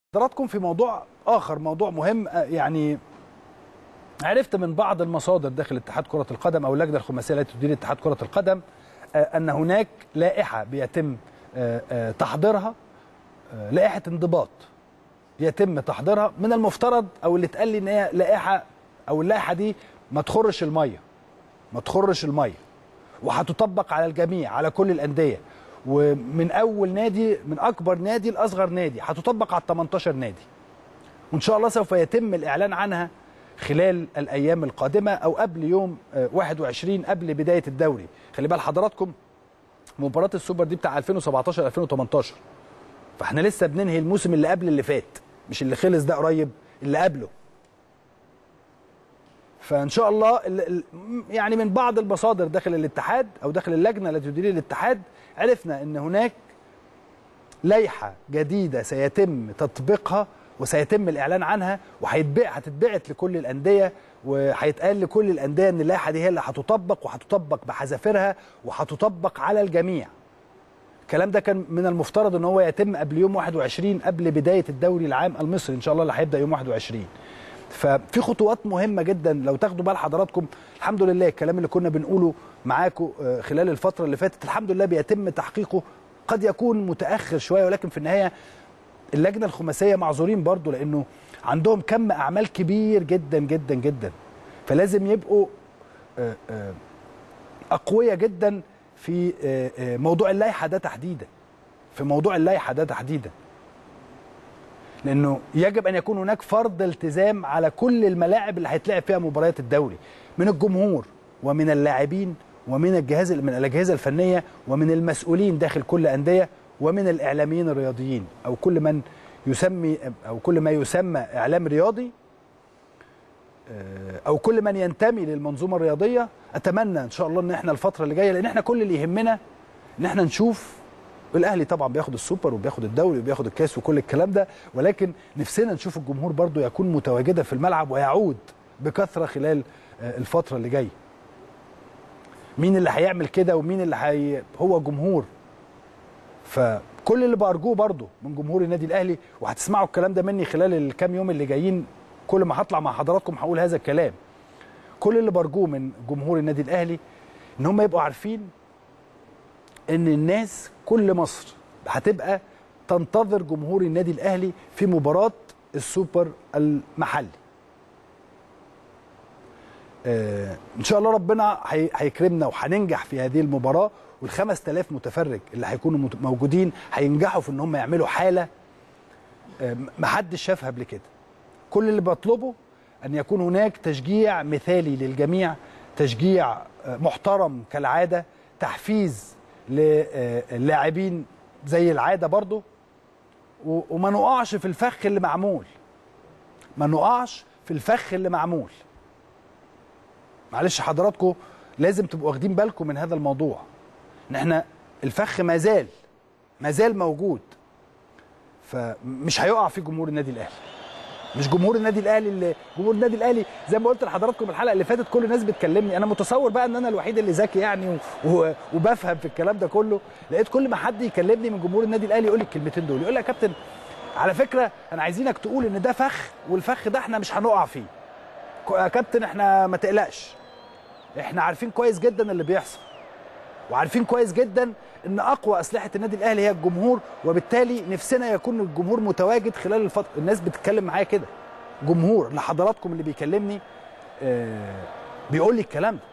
حضراتكم في موضوع اخر موضوع مهم آه، يعني عرفت من بعض المصادر داخل اتحاد كره القدم او اللجنه الخماسيه التي تدير اتحاد كره القدم آه، ان هناك لائحه بيتم آه، آه، تحضيرها آه، لائحه انضباط يتم تحضيرها من المفترض او اللي اتقال لي ان هي لائحه او اللائحه دي ما تخرش الميه ما تخرش الميه وهتطبق على الجميع على كل الانديه ومن اول نادي من اكبر نادي لاصغر نادي هتطبق على 18 نادي وان شاء الله سوف يتم الاعلان عنها خلال الايام القادمه او قبل يوم آه، 21 قبل بدايه الدوري خلي بال حضراتكم مباراه السوبر دي بتاع 2017 2018 فاحنا لسه بننهي الموسم اللي قبل اللي فات مش اللي خلص ده قريب اللي قبله فان شاء الله ال- ال- يعني من بعض المصادر داخل الاتحاد او داخل اللجنه التي تدير الاتحاد عرفنا ان هناك لائحه جديده سيتم تطبيقها وسيتم الاعلان عنها وهيتبع هتتبعت لكل الانديه وهيتقال لكل الانديه ان اللائحه دي هي اللي هتطبق وهتطبق بحذافيرها وهتطبق على الجميع الكلام ده كان من المفترض ان هو يتم قبل يوم 21 قبل بدايه الدوري العام المصري ان شاء الله اللي هيبدا يوم 21 ففي خطوات مهمه جدا لو تاخدوا بال حضراتكم الحمد لله الكلام اللي كنا بنقوله معاكم آه، خلال الفتره اللي فاتت الحمد لله بيتم تحقيقه قد يكون متاخر شويه ولكن في النهايه اللجنه الخماسيه معذورين برضو لانه عندهم كم اعمال كبير جدا جدا جدا فلازم يبقوا آه، آه، اقوياء جدا في آه، آه، موضوع اللائحه ده تحديدا في موضوع اللائحه ده تحديدا لانه يجب ان يكون هناك فرض التزام على كل الملاعب اللي هيتلعب فيها مباريات الدوري من الجمهور ومن اللاعبين ومن الجهاز من الاجهزه الفنيه ومن المسؤولين داخل كل انديه ومن الاعلاميين الرياضيين او كل من يسمي او كل ما يسمى اعلام رياضي آه، او كل من ينتمي للمنظومه الرياضيه اتمنى ان شاء الله ان احنا الفتره اللي جايه لان احنا كل اللي يهمنا ان احنا نشوف الاهلي طبعا بياخد السوبر وبياخد الدوري وبياخد الكاس وكل الكلام ده ولكن نفسنا نشوف الجمهور برضو يكون متواجدا في الملعب ويعود بكثره خلال آه، الفتره اللي جايه مين اللي هيعمل كده ومين اللي هي هو جمهور فكل اللي بارجوه برضو من جمهور النادي الاهلي وهتسمعوا الكلام ده مني خلال الكام يوم اللي جايين كل ما هطلع مع حضراتكم هقول هذا الكلام كل اللي برجوه من جمهور النادي الاهلي ان هم يبقوا عارفين ان الناس كل مصر هتبقى تنتظر جمهور النادي الاهلي في مباراه السوبر المحلي آه ان شاء الله ربنا هي- هيكرمنا وهننجح في هذه المباراه والخمس تلاف متفرج اللي هيكونوا مت- موجودين هينجحوا في ان هم يعملوا حاله آه، محدش شافها قبل كده كل اللي بطلبه ان يكون هناك تشجيع مثالي للجميع تشجيع آه، محترم كالعاده تحفيز للاعبين زي العاده برضو و- وما نقعش في الفخ اللي معمول ما نقعش في الفخ اللي معمول معلش حضراتكم لازم تبقوا واخدين بالكم من هذا الموضوع ان احنا الفخ ما زال ما زال موجود فمش هيقع في جمهور النادي الاهلي مش جمهور النادي الاهلي اللي جمهور النادي الاهلي زي ما قلت لحضراتكم الحلقه اللي فاتت كل الناس بتكلمني انا متصور بقى ان انا الوحيد اللي ذكي يعني و... و... وبفهم في الكلام ده كله لقيت كل ما حد يكلمني من جمهور النادي الاهلي يقول لي الكلمتين دول يقول لي يا كابتن على فكره انا عايزينك تقول ان ده فخ والفخ ده احنا مش هنقع فيه ك- يا كابتن احنا ما تقلقش احنا عارفين كويس جدا اللي بيحصل وعارفين كويس جدا ان اقوى اسلحه النادي الاهلي هي الجمهور وبالتالي نفسنا يكون الجمهور متواجد خلال الفتره الناس بتتكلم معايا كده جمهور لحضراتكم اللي بيكلمني آه بيقول لي الكلام ده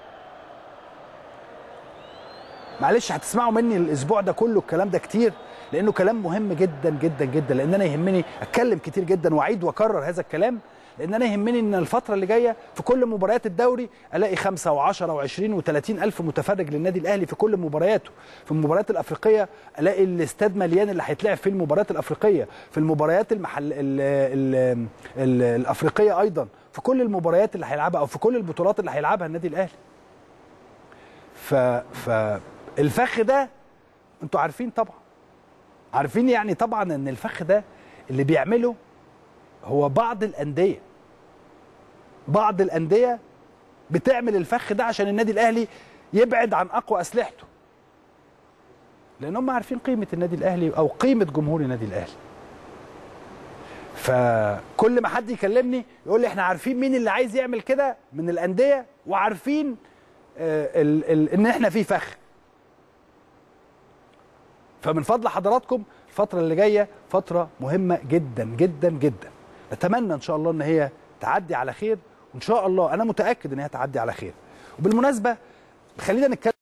معلش هتسمعوا مني الاسبوع ده كله الكلام ده كتير لانه كلام مهم جدا جدا جدا لان انا يهمني اتكلم كتير جدا واعيد واكرر هذا الكلام لان انا يهمني ان الفتره اللي جايه في كل مباريات الدوري الاقي خمسة و10 و20 و30 الف متفرج للنادي الاهلي في كل مبارياته في المباريات الافريقيه الاقي الاستاد مليان اللي هيتلعب فيه المباريات الافريقيه في المباريات المحل ال ال ال الافريقيه ايضا في كل المباريات اللي هيلعبها او في كل البطولات اللي هيلعبها النادي الاهلي ف فالفخ ده انتوا عارفين طبعا عارفين يعني طبعا ان الفخ ده اللي بيعمله هو بعض الانديه بعض الانديه بتعمل الفخ ده عشان النادي الاهلي يبعد عن اقوى اسلحته لان هم عارفين قيمه النادي الاهلي او قيمه جمهور النادي الاهلي فكل ما حد يكلمني يقول لي احنا عارفين مين اللي عايز يعمل كده من الانديه وعارفين آه، ال ال ان احنا في فخ فمن فضل حضراتكم الفتره اللي جايه فتره مهمه جدا جدا جدا نتمنى ان شاء الله ان هي تعدي على خير وان شاء الله انا متاكد ان هي تعدي على خير وبالمناسبه خلينا نتكلم